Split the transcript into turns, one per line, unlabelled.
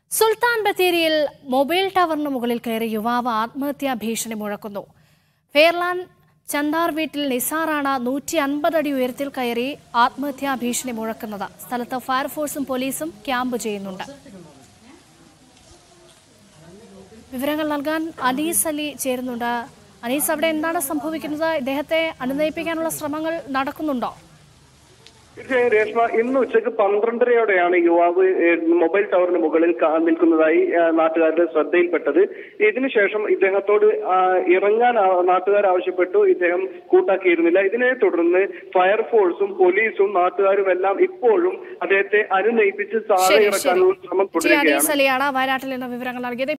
സുൽത്താൻ ബത്തേരിയിൽ മൊബൈൽ ടവറിന് മുകളിൽ കയറി യുവാവ് ആത്മഹത്യാ ഭീഷണി മുഴക്കുന്നു ഫെയർലാൻഡ് ചന്താർ വീട്ടിൽ നിസാറാണ് നൂറ്റി അൻപത് അടി ഉയരത്തിൽ കയറി ആത്മഹത്യാ ഭീഷണി മുഴക്കുന്നത് സ്ഥലത്ത് ഫയർഫോഴ്സും പോലീസും ക്യാമ്പ് ചെയ്യുന്നുണ്ട് വിവരങ്ങൾ നൽകാൻ അനീസ് അലി ചേരുന്നുണ്ട് അനീസ് അവിടെ എന്താണ് സംഭവിക്കുന്നത് ഇദ്ദേഹത്തെ അനുനയിപ്പിക്കാനുള്ള ശ്രമങ്ങൾ നടക്കുന്നുണ്ടോ
തീർച്ചയായും രേഷ്മ ഇന്ന് ഉച്ചയ്ക്ക് പന്ത്രണ്ടരയോടെയാണ് യുവാവ് ഏഹ്, മൊബൈൽ ടവറിന് മുകളിൽ കാ- നിൽക്കുന്നതായി ഏഹ്, നാട്ടുകാരുടെ ശ്രദ്ധയിൽപ്പെട്ടത് ഇതിനുശേഷം ഇദ്ദേഹത്തോട് ആ, ഇറങ്ങാൻ ആ- നാട്ടുകാർ ആവശ്യപ്പെട്ടു ഇദ്ദേഹം കൂട്ടാക്കിയിരുന്നില്ല ഇതിനെ തുടർന്ന് ഫയർഫോഴ്സും പോലീസും നാട്ടുകാരും എല്ലാം ഇപ്പോഴും അദ്ദേഹത്തെ അനുനയിപ്പിച്ച് താഴെ
ശരി ശരി
ഇറക്കാനുള്ള ശ്രമം
ടി അനീസ്
തുടരുകയാണ്
അലിയാണ് വയനാട്ടിൽ നിന്ന് വിവരങ്ങൾ നൽകിയത്